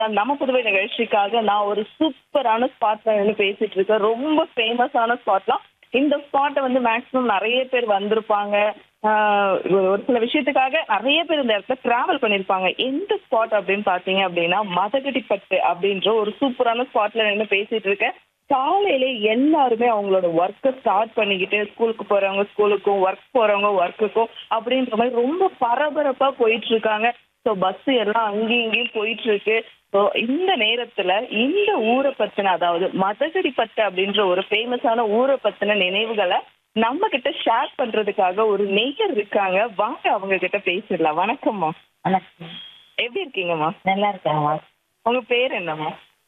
நம்ம புதுவை நிகழ்ச்சிக்காக நான் ஒரு சூப்பரான ஸ்பாட்ல நின்று பேசிட்டு இருக்கேன் ரொம்ப ஃபேமஸான ஸ்பாட்லாம் இந்த ஸ்பாட்டை வந்து மேக்ஸிமம் நிறைய பேர் வந்திருப்பாங்க ஆஹ் ஒரு ஒரு சில விஷயத்துக்காக நிறைய பேர் இந்த இடத்துல டிராவல் பண்ணியிருப்பாங்க எந்த ஸ்பாட் அப்படின்னு பார்த்தீங்க அப்படின்னா மதகடிப்பட்டு அப்படின்ற ஒரு சூப்பரான ஸ்பாட்ல நின்று பேசிட்டு இருக்கேன் காலையில எல்லாருமே அவங்களோட ஒர்க்கை ஸ்டார்ட் பண்ணிக்கிட்டு ஸ்கூலுக்கு போறவங்க ஸ்கூலுக்கும் ஒர்க் போறவங்க ஒர்க்குக்கும் அப்படின்ற மாதிரி ரொம்ப பரபரப்பா போயிட்டு இருக்காங்க ஸோ பஸ் எல்லாம் அங்கேயும் இங்கேயும் போயிட்டு இருக்கு ஸோ இந்த நேரத்துல இந்த ஊரை பத்தின அதாவது மதகடிப்பட்டு அப்படின்ற ஒரு ஃபேமஸான ஊரை பத்தின நினைவுகளை நம்ம கிட்ட ஷேர் பண்றதுக்காக ஒரு நெய்யர் இருக்காங்க வாங்க அவங்க கிட்ட பேசிடலாம் வணக்கம்மா வணக்கம் எப்படி இருக்கீங்கம்மா நல்லா இருக்காங்கம்மா உங்க பேர் என்னம்மா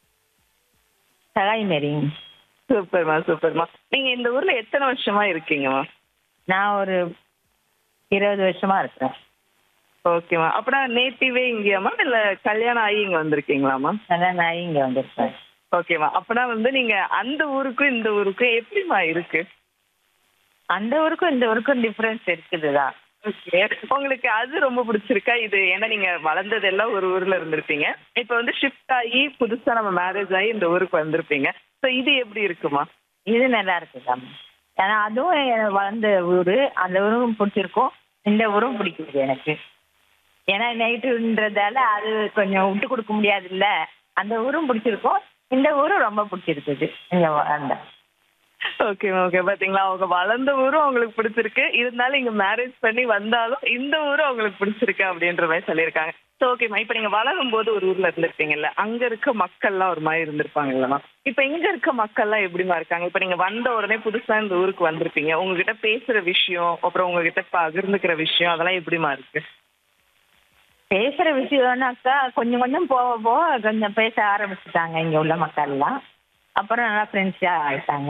சகாய் மேரி சூப்பர்மா சூப்பர்மா நீங்க இந்த ஊர்ல எத்தனை வருஷமா இருக்கீங்கம்மா நான் ஒரு இருபது வருஷமா இருக்கிறேன் ஓகேம்மா அப்படின்னா நேட்டிவே இங்கேயாம்மா இல்ல கல்யாணம் ஆகி இங்க வந்திருக்கீங்களாம்மா அதான் நான் இங்க வந்திருக்கேன் ஓகேம்மா அப்படின்னா வந்து நீங்க அந்த ஊருக்கும் இந்த ஊருக்கும் எப்படிம்மா இருக்கு அந்த ஊருக்கும் இந்த ஊருக்கும் டிஃபரன்ஸ் இருக்குதுதான் ஓகே உங்களுக்கு அது ரொம்ப பிடிச்சிருக்கா இது ஏன்னா நீங்க வளர்ந்தது எல்லாம் ஒரு ஊர்ல இருந்திருப்பீங்க இப்போ வந்து ஷிஃப்ட் ஆகி புதுசா நம்ம மேரேஜ் ஆகி இந்த ஊருக்கு வந்திருப்பீங்க ஸோ இது எப்படி இருக்குமா இது நல்லா இருக்குதாம்மா ஏன்னா அதுவும் எனக்கு வளர்ந்த ஊரு அந்த ஊரும் பிடிச்சிருக்கும் இந்த ஊரும் பிடிக்குது எனக்கு ஏன்னா நைட்டுன்றதால அது கொஞ்சம் விட்டு கொடுக்க முடியாது இல்ல அந்த ஊரும் பிடிச்சிருக்கும் இந்த ஊரும் ரொம்ப பிடிச்சிருக்குது இங்க வளர்ந்த ஓகே ஓகே பாத்தீங்களா அவங்க வளர்ந்த ஊரும் அவங்களுக்கு பிடிச்சிருக்கு இருந்தாலும் இங்க மேரேஜ் பண்ணி வந்தாலும் இந்த ஊரும் அவங்களுக்கு பிடிச்சிருக்கு அப்படின்ற மாதிரி சொல்லியிருக்காங்க ஸோ ஓகேம்மா இப்போ நீங்க வளரும் போது ஒரு ஊர்ல இருந்திருப்பீங்கல்ல அங்க இருக்க மக்கள்லாம் ஒரு மாதிரி இருந்திருப்பாங்கல்லம்மா இப்போ இங்க இருக்க மக்கள்லாம் எப்படிமா இருக்காங்க இப்போ நீங்க வந்த உடனே புதுசா இந்த ஊருக்கு வந்திருப்பீங்க உங்ககிட்ட பேசுற விஷயம் அப்புறம் உங்ககிட்ட பகிர்ந்துக்கிற விஷயம் அதெல்லாம் எப்படிமா இருக்கு பேசுற விஷயம்னாக்கா கொஞ்சம் கொஞ்சம் போக போக கொஞ்சம் பேச ஆரம்பிச்சுட்டாங்க இங்க உள்ள மக்கள்லாம் அப்புறம் நல்லா ஃப்ரெண்ட்ஸா ஆயிட்டாங்க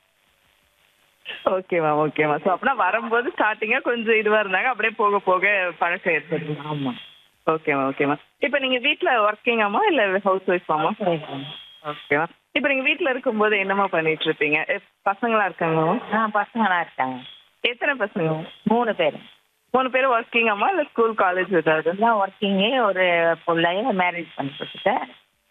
ஓகேம்மா ஓகேம்மா ஸோ அப்படின்னா வரும்போது ஸ்டார்டிங்கா கொஞ்சம் இதுவா இருந்தாங்க அப்படியே போக போக பழக்கம் ஏற்படுது ஆமா ஓகேம்மா ஓகேம்மா இப்போ நீங்க வீட்ல ஒர்க்கிங்காமா இல்ல ஹவுஸ் ஒய்ஃபாமா ஓகேவா இப்போ நீங்க வீட்ல இருக்கும்போது என்னம்மா பண்ணிட்டு இருப்பீங்க எ- பசங்களா இருக்காங்களா ஆ பசங்களா இருக்காங்க எத்தனை பசங்க மூணு பேர் மூணு பேரும் ஒர்க்கிங்காமா இல்ல ஸ்கூல் காலேஜ் ஏதாவது எல்லாம் ஒர்க்கிங்கு ஒரு பிள்ளைய மேரேஜ் பண்ணி கொடுத்துட்டேன்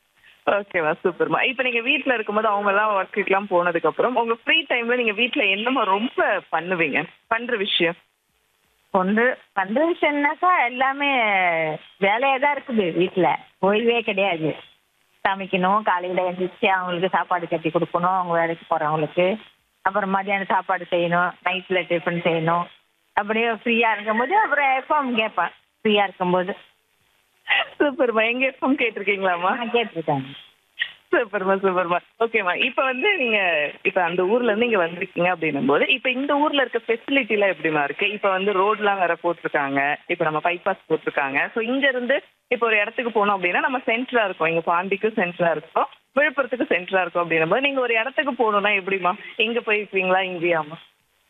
ஓகேவா சூப்பர்மா இப்போ நீங்க வீட்ல இருக்கும்போது அவங்க எல்லாம் ஒர்க்குக்கெல்லாம் போனதுக்கு அப்புறம் உங்க ஃப்ரீ டைம்ல நீங்க வீட்ல என்னம்மா ரொம்ப பண்ணுவீங்க பண்ற விஷயம் கொண்டு பண்ற விஷயம்னாக்கா எல்லாமே வேலையா தான் இருக்குது வீட்டுல ஓய்வே கிடையாது சமைக்கணும் காலையில எழுந்திரிச்சு அவங்களுக்கு சாப்பாடு கட்டி கொடுக்கணும் அவங்க வேலைக்கு போறவங்களுக்கு அப்புறம் மதியானம் சாப்பாடு செய்யணும் நைட்ல டிஃபன் செய்யணும் அப்படியே ஃப்ரீயா இருக்கும்போது அப்புறம் எஃப்எம் கேட்பேன் ஃப்ரீயா இருக்கும்போது சூப்பர்மா எங்க எஃப்எம் கேட்டிருக்கீங்களாம்மா நான் கேட்டிருக்காங்க சூப்பர்மா சூப்பர்மா ஓகேம்மா இப்போ வந்து நீங்க இப்போ அந்த ஊர்ல இருந்து இங்க வந்திருக்கீங்க அப்படின்னும் போது இப்போ இந்த ஊர்ல இருக்க ஃபெசிலிட்டி எல்லாம் எப்படிமா இருக்கு இப்போ வந்து ரோட்லாம் வேற போட்டிருக்காங்க இப்போ நம்ம பைபாஸ் போட்டிருக்காங்க ஸோ இங்க இருந்து இப்போ ஒரு இடத்துக்கு போனோம் அப்படின்னா நம்ம சென்டரா இருக்கோம் இங்க பாண்டிக்கும் சென்டரா இருக்கோம் விழுப்புரத்துக்கு சென்டரா இருக்கும் அப்படின்னும் போது நீங்க ஒரு இடத்துக்கு போகணும்னா எப்படிமா எங்க போயிருக்கீங்களா இங்கேயாமா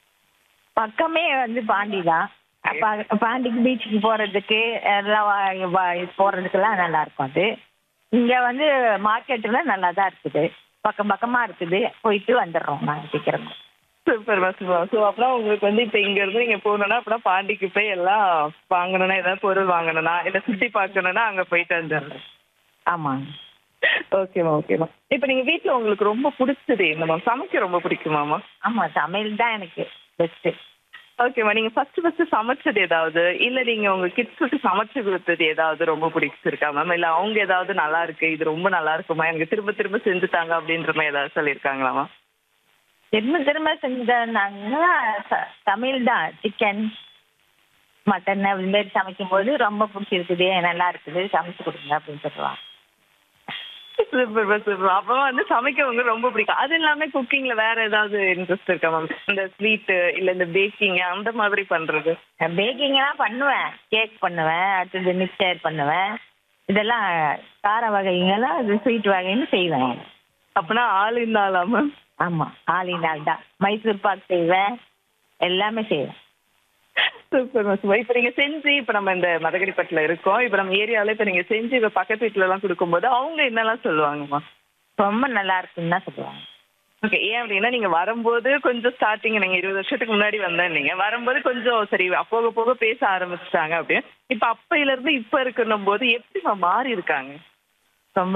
பக்கமே வந்து பாண்டி தான் அப்ப பாண்டிக்கு பீச்சுக்கு போறதுக்கு எல்லாம் வா- வா- போறதுக்கெல்லாம் நல்லா இருக்கும் அது இங்க வந்து மார்க்கெட்ல நல்லா தான் இருக்குது பக்கம் பக்கமா இருக்குது போயிட்டு வந்துடுறோம் நாங்க சீக்கிரமா சூப்பர்மா சூப்பர் ஸோ அப்படின்னா உங்களுக்கு வந்து இப்போ இங்க இருந்து நீங்க போகணும்னா அப்படின்னா பாண்டிக்கு போய் எல்லாம் வாங்கணும்னா ஏதாவது பொருள் வாங்கணும்னா இல்லை சுத்தி பார்க்கணும்னா அங்க போயிட்டு வந்துடுறேன் ஆமாங்க ஓகேம்மா ஓகேம்மா இப்போ நீங்க வீட்ல உங்களுக்கு ரொம்ப பிடிச்சது என்னம்மா சமைக்க ரொம்ப பிடிக்குமாம்மா ஆமா சமையல் தான் எனக்கு பெஸ்ட் ஓகேம்மா நீங்க ஃபர்ஸ்ட் ஃபர்ஸ்ட் சமைச்சது ஏதாவது இல்ல நீங்க உங்க கிட்ஸுக்கு சமைச்சு கொடுத்தது ஏதாவது ரொம்ப பிடிச்சிருக்கா மேம் இல்ல அவங்க ஏதாவது நல்லா இருக்கு இது ரொம்ப நல்லா இருக்குமா எனக்கு திரும்ப திரும்ப செஞ்சு தாங்க அப்படின்ற மாதிரி ஏதாவது சொல்லியிருக்காங்களாமா திரும்ப திரும்ப செஞ்சாங்கன்னா ச- சமையல் தான் சிக்கன் மட்டன் இந்த மாதிரி சமைக்கும் போது ரொம்ப பிடிச்சிருக்குது நல்லா இருக்குது சமைச்சு கொடுங்க அப்படின்னு சொல்லுவாங்க சூப்பர் சூப்பர் அப்போ வந்து சமைக்கவங்க ரொம்ப பிடிக்கும் அது இல்லாம குக்கிங்ல வேற ஏதாவது இன்ட்ரெஸ்ட் இருக்கா மேம் இந்த ஸ்வீட் இல்ல இந்த பேக்கிங் அந்த மாதிரி பண்றது பேக்கிங்லாம் பண்ணுவேன் கேக் பண்ணுவேன் அடுத்தது மிக்சர் பண்ணுவேன் இதெல்லாம் கார வகைங்கெல்லாம் இது ஸ்வீட் வகைன்னு செய்வேன் அப்படின்னா ஆள் இருந்தாலா மேம் ஆமாம் ஆலினால் தான் மைசூர் பாக் செய்வேன் எல்லாமே செய்வேன் சூப்பர் சூப்பர் இப்போ நீங்க செஞ்சு இப்போ நம்ம இந்த மதகடிப்பட்டில் இருக்கோம் இப்போ நம்ம ஏரியாவில் இப்போ நீங்க செஞ்சு இப்போ பக்கத்து வீட்டுல எல்லாம் கொடுக்கும்போது அவங்க என்னெல்லாம் சொல்லுவாங்கம்மா ரொம்ப நல்லா இருக்குன்னு தான் சொல்லுவாங்க ஓகே ஏன் அப்படின்னா நீங்க வரும்போது கொஞ்சம் ஸ்டார்டிங் நீங்க இருபது வருஷத்துக்கு முன்னாடி வந்தீங்க வரும்போது கொஞ்சம் சரி போக போக பேச ஆரம்பிச்சிட்டாங்க அப்படின்னு இப்ப அப்பையில இருந்து இப்ப இருக்கணும் போது எப்படிமா மாறி இருக்காங்க